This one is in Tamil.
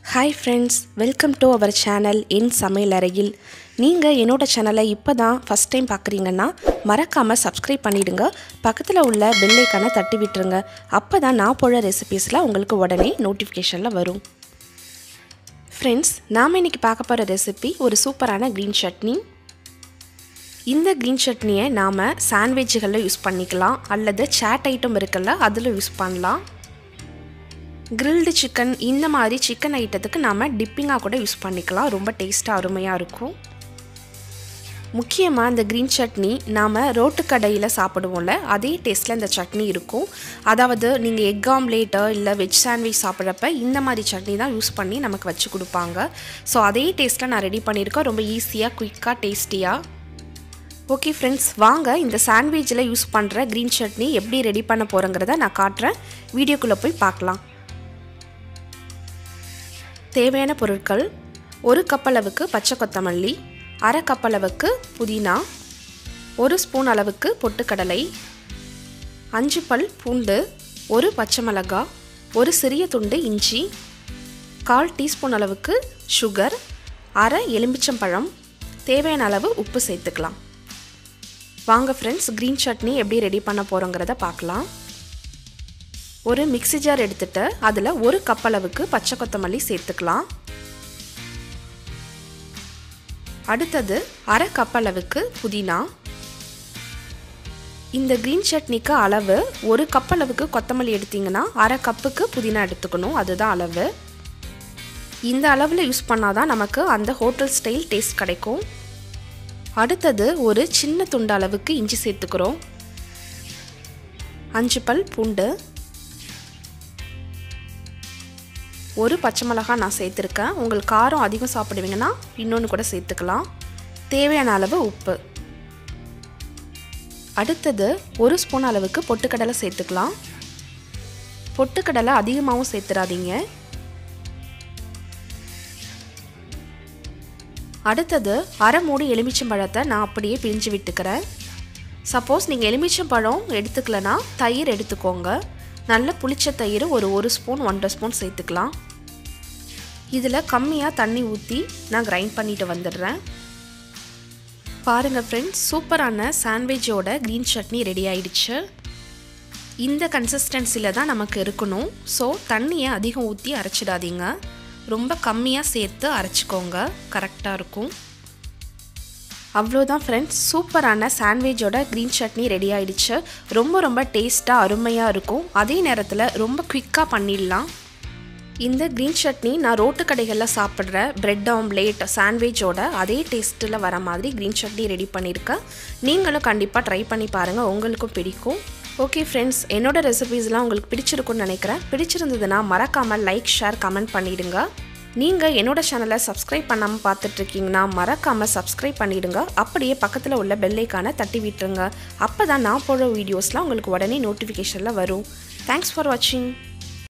hi friends welcome to our channel என் சமையல் அறையில் நீங்கள் என்னோட சேனலை இப்போ தான் ஃபஸ்ட் டைம் பார்க்குறீங்கன்னா மறக்காமல் சப்ஸ்கிரைப் பண்ணிவிடுங்க பக்கத்தில் உள்ள பெல்லைக்கான தட்டி விட்டுருங்க அப்போ தான் நான் போடுற ரெசிபீஸில் உங்களுக்கு உடனே நோட்டிஃபிகேஷனில் வரும் ஃப்ரெண்ட்ஸ் நாம் இன்றைக்கி பார்க்க போகிற ரெசிபி ஒரு சூப்பரான க்ரீன் சட்னி இந்த க்ரீன் சட்னியை நாம் சாண்ட்விட்சுகளில் யூஸ் பண்ணிக்கலாம் அல்லது சேட் ஐட்டம் இருக்குல்ல அதில் யூஸ் பண்ணலாம் கிரில்டு சிக்கன் இந்த மாதிரி சிக்கன் ஐட்டத்துக்கு நாம் டிப்பிங்காக கூட யூஸ் பண்ணிக்கலாம் ரொம்ப டேஸ்ட்டாக அருமையாக இருக்கும் முக்கியமாக இந்த க்ரீன் சட்னி நாம் ரோட்டு கடையில் சாப்பிடுவோம்ல அதே டேஸ்ட்டில் இந்த சட்னி இருக்கும் அதாவது நீங்கள் எக் ஆம்லேட்டோ இல்லை வெஜ் சாண்ட்விச் சாப்பிட்றப்ப இந்த மாதிரி சட்னி தான் யூஸ் பண்ணி நமக்கு வச்சு கொடுப்பாங்க ஸோ அதே டேஸ்ட்டில் நான் ரெடி பண்ணியிருக்கேன் ரொம்ப ஈஸியாக குயிக்காக டேஸ்டியாக ஓகே ஃப்ரெண்ட்ஸ் வாங்க இந்த சாண்ட்விச்சில் யூஸ் பண்ணுற க்ரீன் சட்னி எப்படி ரெடி பண்ண போகிறேங்கிறத நான் காட்டுறேன் வீடியோக்குள்ளே போய் பார்க்கலாம் தேவையான பொருட்கள் ஒரு கப் அளவுக்கு பச்சை கொத்தமல்லி அரை கப் அளவுக்கு புதினா ஒரு ஸ்பூன் அளவுக்கு பொட்டுக்கடலை அஞ்சு பல் பூண்டு ஒரு பச்சை மிளகாய் ஒரு சிறிய துண்டு இஞ்சி கால் டீஸ்பூன் அளவுக்கு சுகர் அரை எலும்பிச்சம்பழம் தேவையான அளவு உப்பு சேர்த்துக்கலாம் வாங்க ஃப்ரெண்ட்ஸ் க்ரீன் சட்னி எப்படி ரெடி பண்ண போகிறோங்கிறத பார்க்கலாம் ஒரு மிக்சி ஜார் எடுத்துட்டு அதில் ஒரு கப் அளவுக்கு பச்சை கொத்தமல்லி சேர்த்துக்கலாம் அடுத்தது அரை கப் அளவுக்கு புதினா இந்த க்ரீன் சட்னிக்கு அளவு ஒரு கப் அளவுக்கு கொத்தமல்லி எடுத்தீங்கன்னா அரை கப்புக்கு புதினா எடுத்துக்கணும் அதுதான் அளவு இந்த அளவில் யூஸ் பண்ணால் தான் நமக்கு அந்த ஹோட்டல் ஸ்டைல் டேஸ்ட் கிடைக்கும் அடுத்தது ஒரு சின்ன துண்டு அளவுக்கு இஞ்சி சேர்த்துக்கிறோம் அஞ்சு பல் பூண்டு ஒரு பச்சை மிளகாய் நான் சேர்த்துருக்கேன் உங்களுக்கு காரம் அதிகம் சாப்பிடுவீங்கன்னா இன்னொன்று கூட சேர்த்துக்கலாம் தேவையான அளவு உப்பு அடுத்தது ஒரு ஸ்பூன் அளவுக்கு பொட்டுக்கடலை சேர்த்துக்கலாம் பொட்டுக்கடலை அதிகமாகவும் சேர்த்துடாதீங்க அடுத்தது அரை மூடி எலுமிச்சம்பழத்தை நான் அப்படியே பிழிஞ்சு விட்டுக்கிறேன் சப்போஸ் நீங்கள் எலுமிச்சம்பழம் எடுத்துக்கலனா தயிர் எடுத்துக்கோங்க நல்ல புளிச்ச தயிர் ஒரு ஒரு ஸ்பூன் ஒன்றரை ஸ்பூன் சேர்த்துக்கலாம் இதில் கம்மியாக தண்ணி ஊற்றி நான் கிரைண்ட் பண்ணிட்டு வந்துடுறேன் பாருங்கள் ஃப்ரெண்ட்ஸ் சூப்பரான சாண்ட்விச்சோட க்ரீன் சட்னி ரெடி ஆயிடுச்சு இந்த கன்சிஸ்டன்சியில் தான் நமக்கு இருக்கணும் ஸோ தண்ணியை அதிகம் ஊற்றி அரைச்சிடாதீங்க ரொம்ப கம்மியாக சேர்த்து அரைச்சிக்கோங்க கரெக்டாக இருக்கும் அவ்வளோதான் ஃப்ரெண்ட்ஸ் சூப்பரான சாண்ட்விச்சோட க்ரீன் சட்னி ரெடி ஆயிடுச்சு ரொம்ப ரொம்ப டேஸ்ட்டாக அருமையாக இருக்கும் அதே நேரத்தில் ரொம்ப குவிக்காக பண்ணிடலாம் இந்த க்ரீன் சட்னி நான் ரோட்டு கடைகளில் சாப்பிட்ற பிரெட் ஆம்லேட் சாண்ட்விச்சோட அதே டேஸ்ட்டில் வர மாதிரி க்ரீன் சட்னி ரெடி பண்ணியிருக்கேன் நீங்களும் கண்டிப்பாக ட்ரை பண்ணி பாருங்கள் உங்களுக்கும் பிடிக்கும் ஓகே ஃப்ரெண்ட்ஸ் என்னோட ரெசிபீஸ்லாம் உங்களுக்கு பிடிச்சிருக்குன்னு நினைக்கிறேன் பிடிச்சிருந்ததுன்னா மறக்காமல் லைக் ஷேர் கமெண்ட் பண்ணிவிடுங்க நீங்கள் என்னோட சேனலை சப்ஸ்கிரைப் பண்ணாமல் பார்த்துட்ருக்கீங்கன்னா மறக்காமல் சப்ஸ்கிரைப் பண்ணிவிடுங்க அப்படியே பக்கத்தில் உள்ள பெல்லைக்கான தட்டி விட்டுருங்க அப்போ தான் நான் போடுற வீடியோஸ்லாம் உங்களுக்கு உடனே நோட்டிஃபிகேஷனில் வரும் தேங்க்ஸ் ஃபார் வாட்சிங்